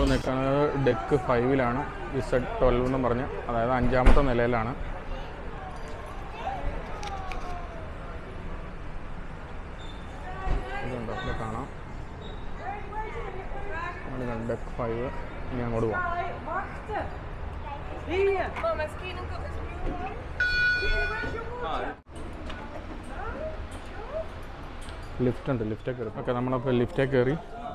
നമ്മളിപ്പോൾ നിൽക്കുന്നത് deck ഫൈവിലാണ് Z twelve എന്ന് പറഞ്ഞ് അതായത് അഞ്ചാമത്തെ നിലയിലാണ് ഇതുണ്ടോ ഇവിടെ കാണാം നമ്മൾ ഡെക്ക് ഫൈവ് ഇനി അങ്ങോട്ട് പോവാം Mama, ska in och gå? Lift ഉണ്ട് ലിഫ്റ്റേ കയറി ഓക്കെ നമ്മളപ്പോൾ ലിഫ്റ്റേ കയറി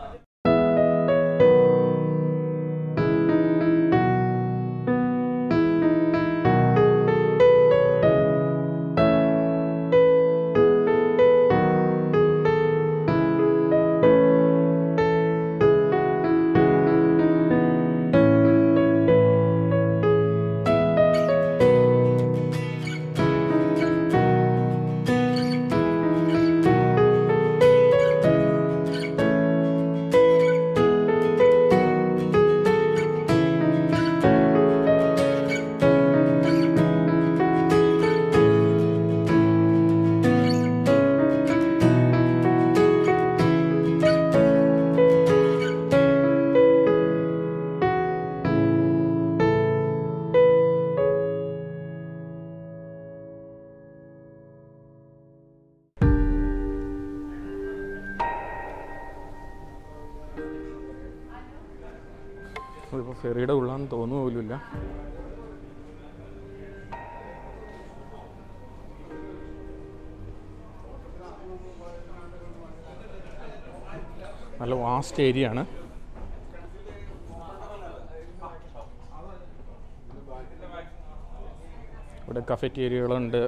അതിപ്പോൾ ഫെറിയുടെ ഉള്ളാന്ന് തോന്നുന്നു പോലുമില്ല നല്ല വാസ്റ്റ് ഏരിയ ആണ് ഇവിടെ കഫറ്റേരിയകളുണ്ട്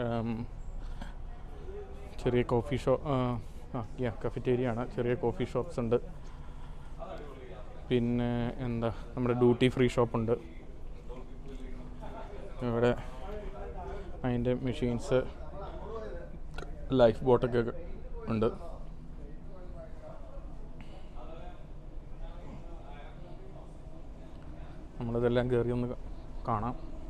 ചെറിയ കോഫി ഷോ ആ യാ കഫറ്റേരിയ ആണ് ചെറിയ കോഫി ഷോപ്സ് ഉണ്ട് പിന്നെ എന്താ നമ്മുടെ ഡ്യൂട്ടി ഫ്രീ ഷോപ്പുണ്ട് ഇവിടെ അതിൻ്റെ മെഷീൻസ് ലൈഫ് ബോട്ടൊക്കെ ഉണ്ട് നമ്മളിതെല്ലാം കയറി ഒന്ന് ക- കാണാം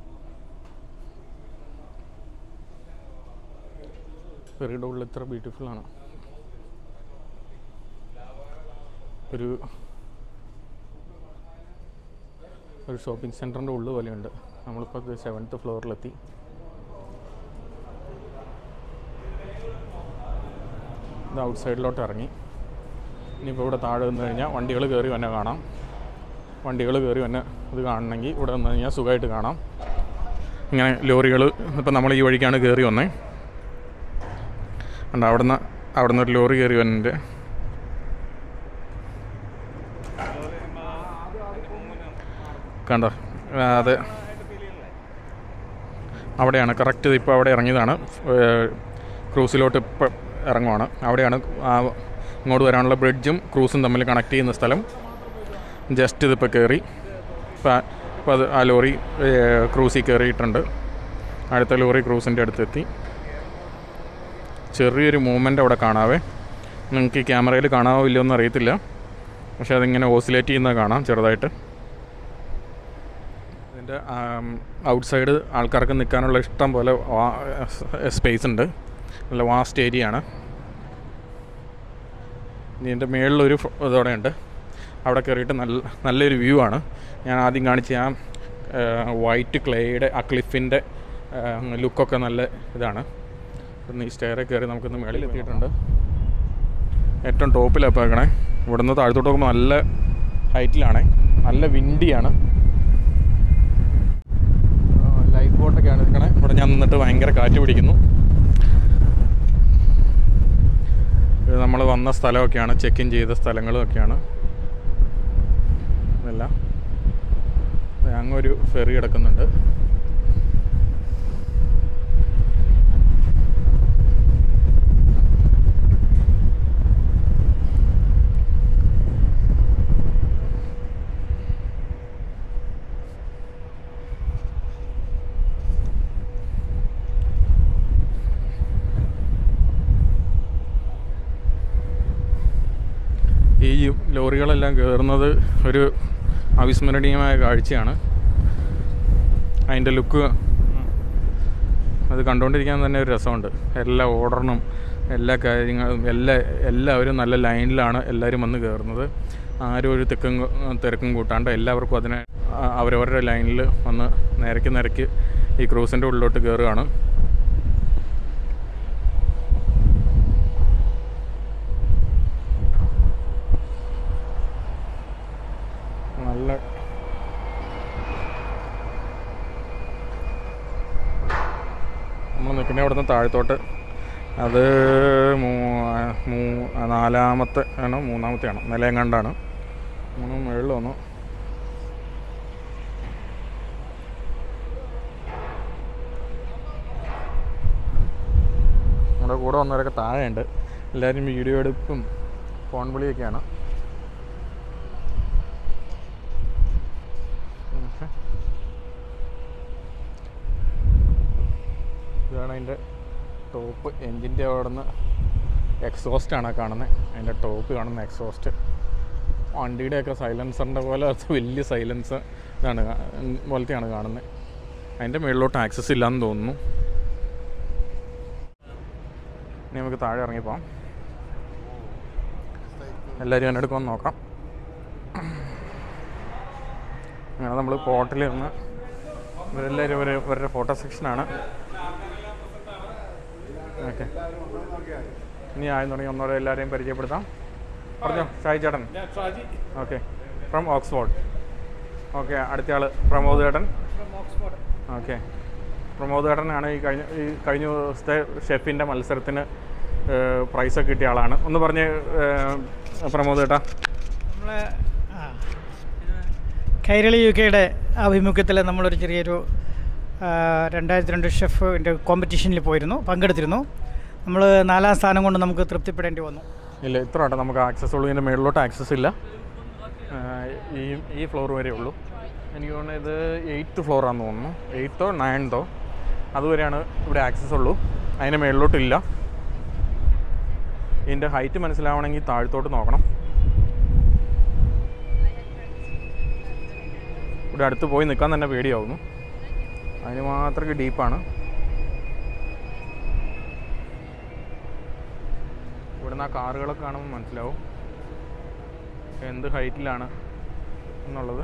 ഫെറിയുടെ ഉള്ളിൽ ഇത്ര ബ്യൂട്ടിഫുൾ ആണ് ഒരു ഒരു ഷോപ്പിംഗ് സെൻറ്ററിൻ്റെ ഉള്ളിൽ പോലെയുണ്ട് നമ്മളിപ്പോൾ സെവൻത്ത് ഫ്ലോറിലെത്തി ഇത് ഔട്ട് സൈഡിലോട്ട് ഇറങ്ങി ഇനിയിപ്പോൾ ഇവിടെ താഴെ നിന്ന് കഴിഞ്ഞാൽ വണ്ടികൾ കയറി വന്നെ കാണാം വണ്ടികൾ കയറി വന്നെ ഇത് കാണണമെങ്കിൽ ഇവിടെ വന്നു കഴിഞ്ഞാൽ സുഖമായിട്ട് കാണാം ഇങ്ങനെ ലോറികൾ ഇപ്പം നമ്മൾ ഈ വഴിക്കാണ് കയറി വന്നേ ഉണ്ട് അവിടുന്ന് അവിടുന്ന് ഒരു ലോറി കയറി വന്നിട്ട് കണ്ടോ ആ, അത് അവിടെയാണ് കറക്റ്റ് ഇപ്പോൾ അവിടെ ഇറങ്ങിയതാണ് ഏഹ്, ക്രൂസിലോട്ട് ഇപ്പം ഇറങ്ങുവാണ് അവിടെയാണ് ആ ഇങ്ങോട്ട് വരാനുള്ള ബ്രിഡ്ജും ക്രൂസും തമ്മിൽ കണക്ട് ചെയ്യുന്ന സ്ഥലം ജസ്റ്റ് ഇതിപ്പോൾ കയറി ഇപ്പം ഇപ്പം അത് ആ ലോറി ഏഹ്, ക്രൂസിൽ കയറിയിട്ടുണ്ട് അടുത്ത ലോറി ക്രൂസിൻ്റെ അടുത്തെത്തി ചെറിയൊരു മൂവ്മെൻ്റ് അവിടെ കാണാവേ നിങ്ങൾക്ക് ഈ ക്യാമറയിൽ കാണാവോ ഇല്ലയോ എന്ന് അറിയത്തില്ല പക്ഷേ അതിങ്ങനെ ഓസിലേറ്റ് ചെയ്യുന്നത് കാണാം ചെറുതായിട്ട് ഇതിൻ്റെ ഔട്ട് സൈഡ് ആൾക്കാർക്ക് നിൽക്കാനുള്ള ഇഷ്ടം പോലെ സ്പേസ് ഉണ്ട് നല്ല വാസ്റ്റ് ഏരിയ ആണ് ഇതിൻ്റെ മേളിലൊരു ഫ- ഇതോടെ ഉണ്ട് അവിടെ കയറിയിട്ട് നല്ല നല്ലൊരു വ്യൂ ആണ് ഞാൻ ആദ്യം കാണിച്ച ആ വൈറ്റ് ക്ലേയുടെ ആ ക്ലിഫിൻ്റെ ലുക്കൊക്കെ നല്ല ഇതാണ് ഇന്ന് ഈ സ്റ്റെയറെ കയറി നമുക്കിന്ന് മേളിൽ എത്തിയിട്ടുണ്ട് ഏറ്റവും ടോപ്പിലാണ് ഇപ്പോൾ നിൽക്കണേ ഇവിടുന്ന് താഴത്തോട്ട് നോക്കുമ്പോൾ നല്ല ഹൈറ്റിലാണ് നല്ല വിൻഡിയാണ് ലൈഫ് ബോട്ടൊക്കെയാണ് നിൽക്കണേ ഇവിടെ ഞാൻ നിന്നിട്ട് ഭയങ്കര കാറ്റ് പിടിക്കുന്നു ഇത് നമ്മൾ വന്ന സ്ഥലമൊക്കെയാണ് ചെക്ക് ഇൻ ചെയ്ത സ്ഥലങ്ങളും ഒക്കെയാണ് ഇതെല്ലാം ദേ അങ്ങൊരു ഫെറി കിടക്കുന്നുണ്ട് ഈ ലോറികളെല്ലാം കയറുന്നത് ഒരു അവിസ്മരണീയമായ കാഴ്ചയാണ് അതിൻ്റെ ലുക്ക് അത് കണ്ടുകൊണ്ടിരിക്കാൻ തന്നെ ഒരു രസമുണ്ട് എല്ലാ ഓർഡറിനും എല്ലാ കാര്യങ്ങളും എല്ലാ എല്ലാവരും നല്ല ലൈനിലാണ് എല്ലാവരും വന്ന് കയറുന്നത് ആരും ഒരു തിക്കും തിരക്കും കൂട്ടാണ്ട് എല്ലാവർക്കും അതിനെ ആ, അവരവരുടെ ലൈനിൽ വന്ന് നിരക്ക് നിരക്ക് ഈ ക്രൂസിൻ്റെ ഉള്ളിലോട്ട് കയറുകയാണ് നല്ല നമ്മൾ നിൽക്കുന്ന അവിടെ നിന്ന് താഴത്തോട്ട് അത് മൂ- മൂ- നാലാമത്തെ ആണോ മൂന്നാമത്തെ ആണോ നിലയങ്ങാണ്ടാണ് മൂന്നും മുകളിൽ വന്നു നമ്മുടെ കൂടെ വന്നവരൊക്കെ താഴെയുണ്ട് എല്ലാവരും വീഡിയോ എടുപ്പും ഫോൺ വിളിയൊക്കെയാണ് ഉം. ഇതാണ് അതിൻ്റെ ടോപ്പ് എൻജിൻ്റെ അവിടെ നിന്ന് എക്സോസ്റ്റാണ് കാണുന്നത് അതിൻ്റെ ടോപ്പ് കാണുന്ന എക്സോസ്റ്റ് വണ്ടിയുടെയൊക്കെ സൈലൻസറിൻ്റെ പോലെ അത് വലിയ സൈലൻസ് ഇതാണ് കാ- പോലത്തെയാണ് കാണുന്നത് അതിൻ്റെ മുകളിലോട്ട് ആക്സസ് ഇല്ലയെന്ന് തോന്നുന്നു ഇനി നമുക്ക് താഴെ ഇറങ്ങിപ്പോവാം എല്ലാവരും എന്നെ എടുക്കുമെന്ന് നോക്കാം അങ്ങനെ നമ്മൾ പോട്ടിൽ നിന്ന് ഇവരെല്ലാവരും ഒരു ഇവരുടെ ഫോട്ടോ സെക്ഷനാണ് ഓക്കെ ഇനി ആദ്യം തുടങ്ങി ഒന്നോടെ എല്ലാവരെയും പരിചയപ്പെടുത്താം പറഞ്ഞോ ഷായി ചേട്ടൻ ഓക്കെ ഫ്രം ഓക്സ്ഫോർഡ് ഓക്കെ അടുത്ത ആൾ പ്രമോദ് ചേട്ടൻ ഓക്കെ പ്രമോദ് ചേട്ടനാണ് ഈ കഴിഞ്ഞ ഈ കഴിഞ്ഞ ദിവസത്തെ ഷെഫിൻ്റെ മത്സരത്തിന് പ്രൈസൊക്കെ കിട്ടിയ ആളാണ് ഒന്ന് പറഞ്ഞ് ഏഹ്, പ്രമോദ് ചേട്ടാ നമ്മളെ ആ, കൈരളി യു കെയുടെ ആഭിമുഖ്യത്തിൽ നമ്മളൊരു ചെറിയൊരു ആ, രണ്ടായിരത്തി രണ്ട് ഷെഫിൻ്റെ കോമ്പറ്റീഷനിൽ പോയിരുന്നു പങ്കെടുത്തിരുന്നു നമ്മൾ നാലാം സ്ഥാനം കൊണ്ട് നമുക്ക് തൃപ്തിപ്പെടേണ്ടി വന്നു ഇല്ല ഇത്ര ആട്ടെ നമുക്ക് ആക്സസ് ഉള്ളൂ ഇതിൻ്റെ മുകളിലോട്ട് ആക്സസ് ഇല്ല ഏഹ്, ഈ ഈ ഫ്ലോർ വരെ ഉള്ളൂ എനിക്ക് തോന്നുന്നു ഇത് എയ്ത്ത് ഫ്ലോറാന്ന് തോന്നുന്നു എയ്ത്തോ നയൻതോ അതുവരെയാണ് ഇവിടെ ആക്സസ് ഉള്ളൂ അതിൻ്റെ മുകളിലോട്ടില്ല ഇതിൻ്റെ ഹൈറ്റ് മനസ്സിലാവണമെങ്കിൽ താഴത്തോട്ട് നോക്കണം ഇവിടെ അടുത്ത് പോയി നിൽക്കാൻ തന്നെ പേടിയാവുന്നു അതിന് മാത്രമൊക്കെ ഡീപ്പാണ് ഇവിടുന്ന് ആ കാറുകളൊക്കെ കാണുമ്പോൾ മനസ്സിലാവും എന്ത് ഹൈറ്റിലാണ് എന്നുള്ളത്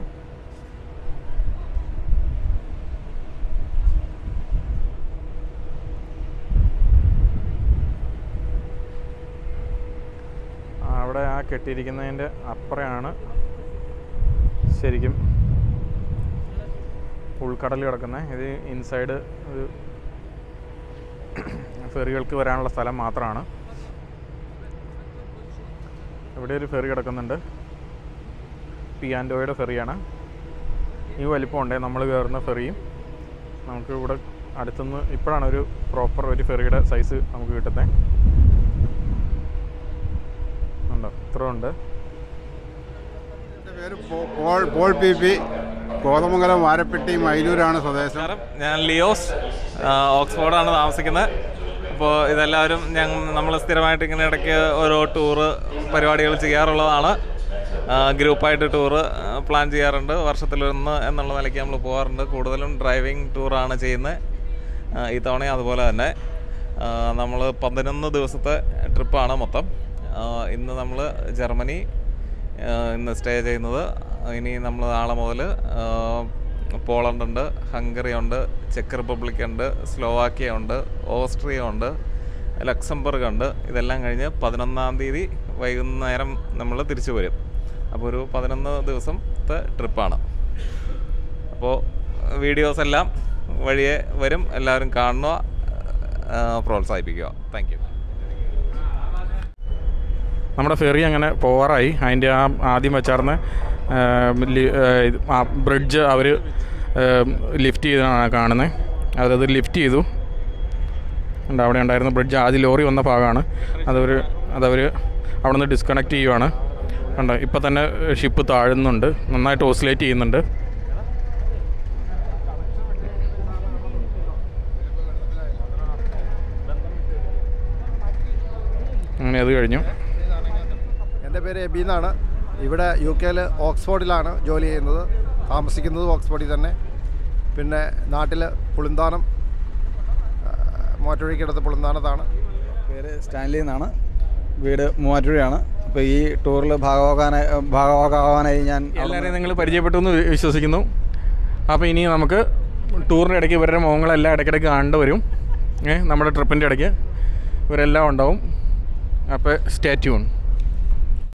ആ, അവിടെ ആ കെട്ടിയിരിക്കുന്നതിൻ്റെ അപ്പുറമാണ് ശരിക്കും ഉൾക്കടൽ കിടക്കുന്നത് ഇത് ഇൻസൈഡ് ഒരു ഫെറികൾക്ക് വരാനുള്ള സ്ഥലം മാത്രമാണ് ഇവിടെ ഒരു ഫെറി കിടക്കുന്നുണ്ട് പിയാൻഡോയുടെ ഫെറിയാണ് ഈ വലിപ്പമുണ്ട് നമ്മൾ കയറുന്ന ഫെറിയും നമുക്ക് ഇവിടെ അടുത്തുനിന്ന് ഇപ്പോഴാണ് ഒരു പ്രോപ്പർ ഒരു ഫെറിയുടെ സൈസ് നമുക്ക് കിട്ടുന്നത് ഉണ്ടോ ഇത്ര ഉണ്ട് എൻ്റെ പേര് പോ- Paul Paul P P Kothamangalam Varappetty മൈലൂരാണ് സ്വദേശം നമസ്കാരം ഞാൻ ലിയോസ് ആ, ഓക്സ്ഫോർഡാണ് താമസിക്കുന്നത് അപ്പോൾ ഇതെല്ലാവരും ഞങ്ങൾ നമ്മൾ സ്ഥിരമായിട്ട് ഇങ്ങനെ ഇടയ്ക്ക് ഓരോ ടൂറ് പരിപാടികൾ ചെയ്യാറുള്ളതാണ് ആ, ഗ്രൂപ്പായിട്ട് ടൂറ് ആ, പ്ലാൻ ചെയ്യാറുണ്ട് വർഷത്തിലൊന്ന് എന്നുള്ള നിലയ്ക്ക് നമ്മൾ പോകാറുണ്ട് കൂടുതലും ഡ്രൈവിംഗ് ടൂറാണ് ചെയ്യുന്നത് ആ, ഈ തവണ അതുപോലെ തന്നെ നമ്മൾ പതിനൊന്ന് ദിവസത്തെ ട്രിപ്പാണ് മൊത്തം ആ, ഇന്ന് നമ്മൾ ജർമ്മനി ആ, ഇന്ന് സ്റ്റേ ചെയ്യുന്നത് ഇനി നമ്മൾ നാളെ മുതൽ പോളണ്ട് ഉണ്ട് ഹംഗറി ഉണ്ട് ചെക്ക് റിപ്പബ്ലിക് ഉണ്ട് സ്ലോവാക്യ ഉണ്ട് ഓസ്ട്രിയ ഉണ്ട് ലക്സംബർഗ് ഉണ്ട് ഇതെല്ലാം കഴിഞ്ഞ് പതിനൊന്നാം തീയതി വൈകുന്നേരം നമ്മൾ തിരിച്ചു വരും അപ്പോൾ ഒരു പതിനൊന്ന് ദിവസത്തെ ട്രിപ്പാണ് അപ്പോൾ വീഡിയോസ് എല്ലാം വഴിയെ വരും എല്ലാവരും കാണുക ആ, പ്രോത്സാഹിപ്പിക്കുക താങ്ക് യു നമ്മുടെ ഫെറി അങ്ങനെ പോവാറായി അതിൻ്റെ ആ ആദ്യം വെച്ചാർന്ന ആ ബ്രിഡ്ജ് അവർ ലിഫ്റ്റ് ചെയ്താണ് കാണുന്നത് അതത് ലിഫ്റ്റ് ചെയ്തു ഉണ്ട് അവിടെ ഉണ്ടായിരുന്ന ബ്രിഡ്ജ് ആദ്യം ലോറി വന്ന ഭാഗമാണ് അതവർ അതവർ അവിടെ നിന്ന് ഡിസ്കണക്ട് ചെയ്യുവാണ് കണ്ടോ ഇപ്പം തന്നെ ഷിപ്പ് താഴുന്നുണ്ട് നന്നായിട്ട് ഓസിലേറ്റ് ചെയ്യുന്നുണ്ട് അങ്ങനെ അത് കഴിഞ്ഞു എൻ്റെ പേര് എബി എന്നാണ് ഇവിടെ യു കെയിൽ ഓക്സ്ഫോർഡിലാണ് ജോലി ചെയ്യുന്നത് താമസിക്കുന്നത് ഓക്സ്ഫോർഡിൽ തന്നെ പിന്നെ നാട്ടിൽ പുളിന്താനം മോറ്റൊഴിക്കടുത്ത് പുളിന്താനത്താണ് പേര് സ്റ്റാൻലി എന്നാണ് വീട് മൂവാറ്റുപുഴയാണ് അപ്പോൾ ഈ ടൂറിൽ ഭാഗമാകാനായി ഭാഗമാകാനായി ഞാൻ എല്ലാവരെയും നിങ്ങൾ പരിചയപ്പെട്ടു എന്ന് വി- വിശ്വസിക്കുന്നു അപ്പോൾ ഇനി നമുക്ക് ടൂറിൻ്റെ ഇടയ്ക്ക് ഇവരുടെ മുഖങ്ങളെല്ലാം ഇടയ്ക്കിടയ്ക്ക് കണ്ടു വരും ഏ നമ്മുടെ ട്രിപ്പിൻ്റെ ഇടയ്ക്ക് ഇവരെല്ലാം ഉണ്ടാവും അപ്പോൾ സ്റ്റേ ട്യൂൺ